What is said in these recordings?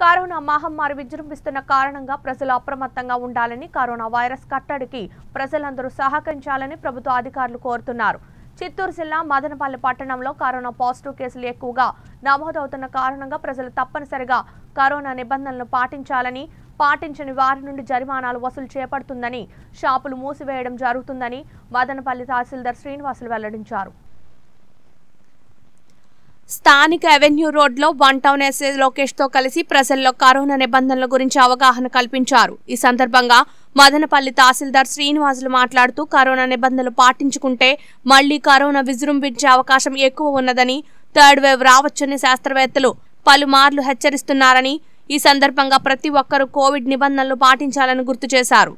corona మహమ్మారి విజృంభిస్తున్న కారణంగా ప్రజలు అప్రమత్తంగా ఉండాలని కరోనా వైరస్ కట్టడికి ప్రజలందరూ సహకరించాలని ప్రభుత్వ అధికారులు కోరుతున్నారు చిత్తూరు జిల్లా మదనపల్లి పట్టణంలో కరోనా పాజిటివ్ కేసులు ఎక్కువగా నమోదవుతున్న కారణంగా ప్రజలు తప్పనిసరిగా కరోనా నిబంధనలు పాటించాలని పాటించని వారి నుండి జరిమానాలు వసూలు చేపడుతుందని షాపులు మూసివేయడం జరుగుతుందని మదనపల్లి తహసీల్దార్ శ్రీనివాసులు వెల్లడించారు స్థానిక అవెన్యూ రోడ్లో వన్ టౌన్ ఎస్ఐ లోకేష్ తో కలిసి ప్రజల్లో కరోనా నిబంధనల గురించి అవగాహన కల్పించారు ఈ సందర్భంగా మదనపల్లి తహసీల్దార్ శ్రీనివాసులు మాట్లాడుతూ కరోనా నిబంధనలు పాటించుకుంటే మళ్లీ కరోనా విజృంభించే అవకాశం ఎక్కువ ఉన్నదని థర్డ్ వేవ్ రావచ్చని శాస్త్రవేత్తలు పలుమార్లు హెచ్చరిస్తున్నారని ఈ సందర్భంగా ప్రతి ఒక్కరూ కోవిడ్ నిబంధనలు పాటించాలని గుర్తు చేశారు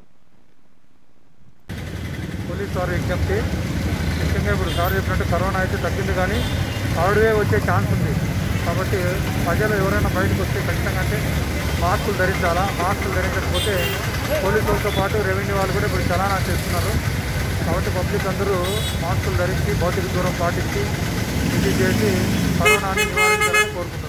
పోలీస్ వారు విజ్ఞప్తి ముఖ్యంగా ఇప్పుడు సార్ చెప్పినట్టు కరోనా అయితే తగ్గింది కానీ థర్డ్ వేవ్ వచ్చే ఛాన్స్ ఉంది కాబట్టి ప్రజలు ఎవరైనా బయటకు వస్తే ఖచ్చితంగా అంటే మాస్కులు ధరించాలా మాస్కులు ధరించకపోతే పోలీసులతో పాటు రెవెన్యూ వాళ్ళు కూడా ఇప్పుడు చలానా చేస్తున్నారు కాబట్టి పబ్లిక్ అందరూ మాస్కులు ధరించి భౌతిక దూరం పాటించి ఇది చేసి కరోనాని నివారించాలని కోరుకుంటున్నాను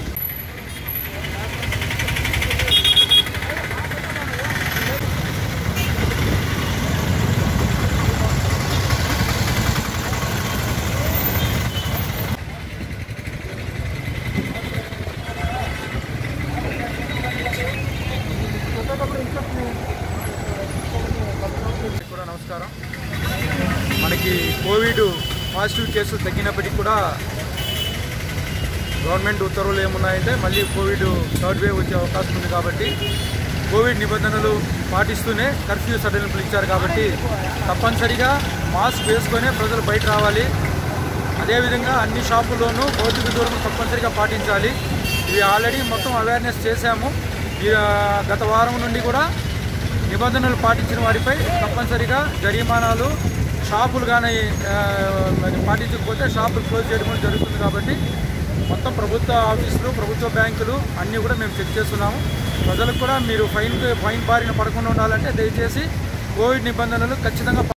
అందరికీ కూడా నమస్కారం మనకి కోవిడ్ పాజిటివ్ కేసులు తగ్గినప్పటికీ కూడా గవర్నమెంట్ ఉత్తర్వులు ఏమున్నాయంటే మళ్ళీ కోవిడ్ థర్డ్ వేవ్ వచ్చే అవకాశం ఉంది కాబట్టి కోవిడ్ నిబంధనలు పాటిస్తూనే కర్ఫ్యూ సడలింపులు ఇచ్చారు కాబట్టి తప్పనిసరిగా మాస్క్ వేసుకొనే ప్రజలు బయట రావాలి అదేవిధంగా అన్ని షాపుల్లోనూ భౌతిక దూరం తప్పనిసరిగా పాటించాలి ఇది ఆల్రెడీ మొత్తం అవేర్నెస్ చేశాము ఈ, ఆ, గత వారం నుండి కూడా నిబంధనలు పాటించిన వారిపై తప్పనిసరిగా జరిమానాలు షాపులు కానీ మరి పాటించకపోతే షాపులు క్లోజ్ చేయడం కూడా జరుగుతుంది కాబట్టి మొత్తం ప్రభుత్వ ఆఫీసులు ప్రభుత్వ బ్యాంకులు అన్నీ కూడా మేము చెక్ చేస్తున్నాము ప్రజలకు కూడా మీరు ఫైన్ ఫైన్ బారిన పడకుండా ఉండాలంటే దయచేసి కోవిడ్ నిబంధనలు ఖచ్చితంగా